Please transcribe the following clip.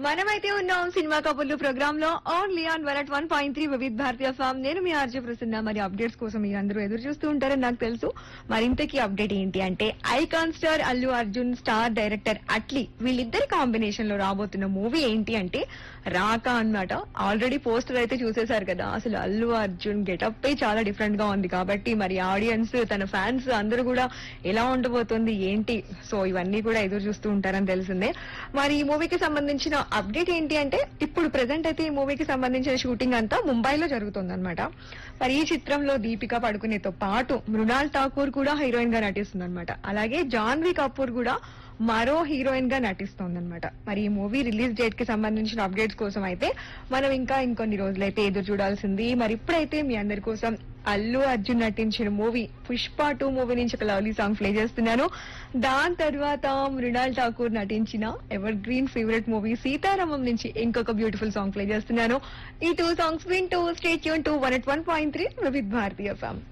మనమైతే ఉన్నాం సినిమా కబుర్లు ప్రోగ్రామ్ లో only on one at one point three Vividh Bharati form నేను మీ ఆర్జే ప్రసన్న మరి అప్డేట్స్ కోసం మీరు అందరూ ఎదురు చూస్తూ ఉంటారని నాకు తెలుసు మరింతకి అప్డేట్ ఏంటి అంటే icon star Allu Arjun star director Atlee వీళ్ళిద్దరి కాంబినేషన్ లో రాబోతున్న మూవీ ఏంటి అంటే రాక అన్నమాట ఆల్రెడీ పోస్టర్ అయితే చూసేశారు కదా అసలు అల్లు అర్జున్ గెటప్ చాలా డిఫరెంట్ గా ఉంది కాబట్టి మరి ఆడియన్స్ తన ఫ్యాన్స్ అందరూ కూడా ఎలా ఉండబోతుంది ఏంటి సో ఇవన్నీ కూడా ఎదురు చూస్తూ ఉంటారని తెలిసిందే మరి ఈ మూవీకి సంబంధించిన అప్డేట్ ఏంటి అంటే ఇప్పుడు ప్రెసెంట్ అయితే ఈ మూవీకి సంబంధించిన షూటింగ్ అంతా ముంబైలో జరుగుతుంది అనమాట మరి ఈ చిత్రంలో దీపిక పడుకునేతో పాటు మృణాల్ ఠాకూర్ కూడా హీరోయిన్ గా నటిస్తుంది అనమాట అలాగే జాన్వీ కపూర్ కూడా మరో హీరోయిన్ గా నటిస్తోంది అనమాట మరి ఈ మూవీ రిలీజ్ డేట్ కి సంబంధించిన అప్డేట్స్ కోసం అయితే మనం ఇంకా ఇంకొన్ని రోజులైతే ఎదురు చూడాల్సింది మరి ఇప్పుడైతే మీ అందరి కోసం అల్లు అర్జున్ నటించిన మూవీ పుష్ప టూ మూవీ నుంచి ఒక లవ్లీ సాంగ్ ప్లే చేస్తున్నాను దాని తర్వాత మృణాల్ ఠాకూర్ నటించిన evergreen favourite movie Sitaramam నుంచి ఇంకొక బ్యూటిఫుల్ సాంగ్ ప్లే చేస్తున్నాను ఈ టూ సాంగ్స్ వింటూ స్టేట్ యూన్ to one at one point three with Bharati ఫ్యామ్